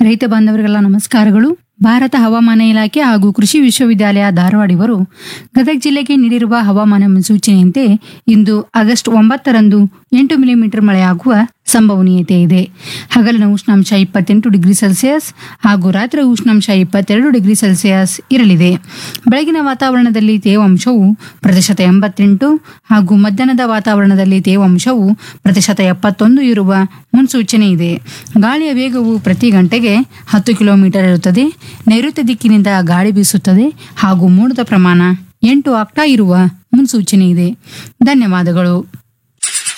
ರೈತ ಬಾಂಧವರಿಗೆಲ್ಲ ನಮಸ್ಕಾರಗಳು ಭಾರತ ಹವಾಮಾನ ಇಲಾಖೆ ಹಾಗೂ ಕೃಷಿ ವಿಶ್ವವಿದ್ಯಾಲಯ ಧಾರವಾಡ ಇವರು ಗದಗ ಜಿಲ್ಲೆಗೆ ನೀಡಿರುವ ಹವಾಮಾನ ಮುನ್ಸೂಚನೆಯಂತೆ ಇಂದು ಆಗಸ್ಟ್ ಒಂಬತ್ತರಂದು ಎಂಟು ಮಿಲಿಮೀಟರ್ ಮಳೆಯಾಗುವ ಸಂಭವನೀಯತೆ ಇದೆ ಹಗಲಿನ ಉಷ್ಣಾಂಶ ಇಪ್ಪತ್ತೆಂಟು ಡಿಗ್ರಿ ಸೆಲ್ಸಿಯಸ್ ಹಾಗೂ ರಾತ್ರಿ ಉಷ್ಣಾಂಶ ಇಪ್ಪತ್ತೆರಡು ಡಿಗ್ರಿ ಸೆಲ್ಸಿಯಸ್ ಇರಲಿದೆ ಬೆಳಗಿನ ವಾತಾವರಣದಲ್ಲಿ ತೇವಾಂಶವು ಪ್ರತಿಶತ ಎಂಬತ್ತೆಂಟು ಹಾಗೂ ಮಧ್ಯಾಹ್ನದ ವಾತಾವರಣದಲ್ಲಿ ತೇವಾಂಶವು ಪ್ರತಿಶತ ಎಪ್ಪತ್ತೊಂದು ಇರುವ ಮುನ್ಸೂಚನೆ ಇದೆ ಗಾಳಿಯ ವೇಗವು ಪ್ರತಿ ಗಂಟೆಗೆ ಹತ್ತು ಕಿಲೋಮೀಟರ್ ಇರುತ್ತದೆ ನೈಋತ್ಯ ದಿಕ್ಕಿನಿಂದ ಗಾಳಿ ಬೀಸುತ್ತದೆ ಹಾಗೂ ಮೋಡದ ಪ್ರಮಾಣ ಎಂಟು ಆಕ್ಟಾ ಇರುವ ಮುನ್ಸೂಚನೆ ಇದೆ ಧನ್ಯವಾದಗಳು